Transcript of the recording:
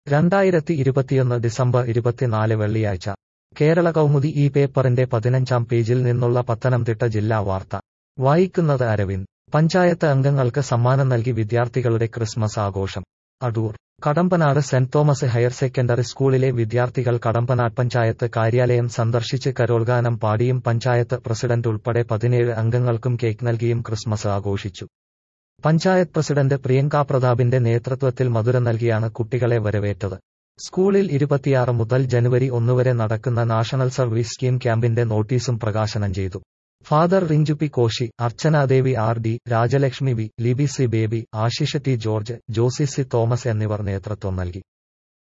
രണ്ടായിരത്തി ഇരുപത്തിയൊന്ന് ഡിസംബർ ഇരുപത്തിനാല് വെള്ളിയാഴ്ച കേരള കൗമുദി ഈ പേപ്പറിന്റെ പതിനഞ്ചാം പേജിൽ നിന്നുള്ള പത്തനംതിട്ട ജില്ലാ വാർത്ത വായിക്കുന്നത് അരവിന്ദ് പഞ്ചായത്ത് അംഗങ്ങൾക്ക് സമ്മാനം നൽകി വിദ്യാർത്ഥികളുടെ ക്രിസ്മസ് ആഘോഷം Adoor Kadampanad Saint Thomas higher secondary സ്കൂളിലെ വിദ്യാർത്ഥികൾ കടമ്പനാട് പഞ്ചായത്ത് കാര്യാലയം സന്ദർശിച്ച് കരോൾഗാനം പാടിയും പഞ്ചായത്ത് പ്രസിഡന്റ് ഉൾപ്പെടെ പതിനേഴ് അംഗങ്ങൾക്കും കേക്ക് നൽകിയും ക്രിസ്മസ് ആഘോഷിച്ചു പഞ്ചായത്ത് പ്രസിഡന്റ് പ്രിയങ്ക പ്രതാപിന്റെ നേതൃത്വത്തിൽ മധുരം നൽകിയാണ് കുട്ടികളെ വരവേറ്റത് സ്കൂളിൽ ഇരുപത്തിയാറ് മുതൽ ജനുവരി ഒന്നുവരെ നടക്കുന്ന നാഷണൽ സർവീസ് സ്കീം ക്യാമ്പിന്റെ നോട്ടീസും പ്രകാശനം ചെയ്തു father Rinju P Koshy Archanadevi R D Rajalakshmi V Libi C Baby Ashisha T George Josi C Thomas എന്നിവർ നേതൃത്വം നൽകി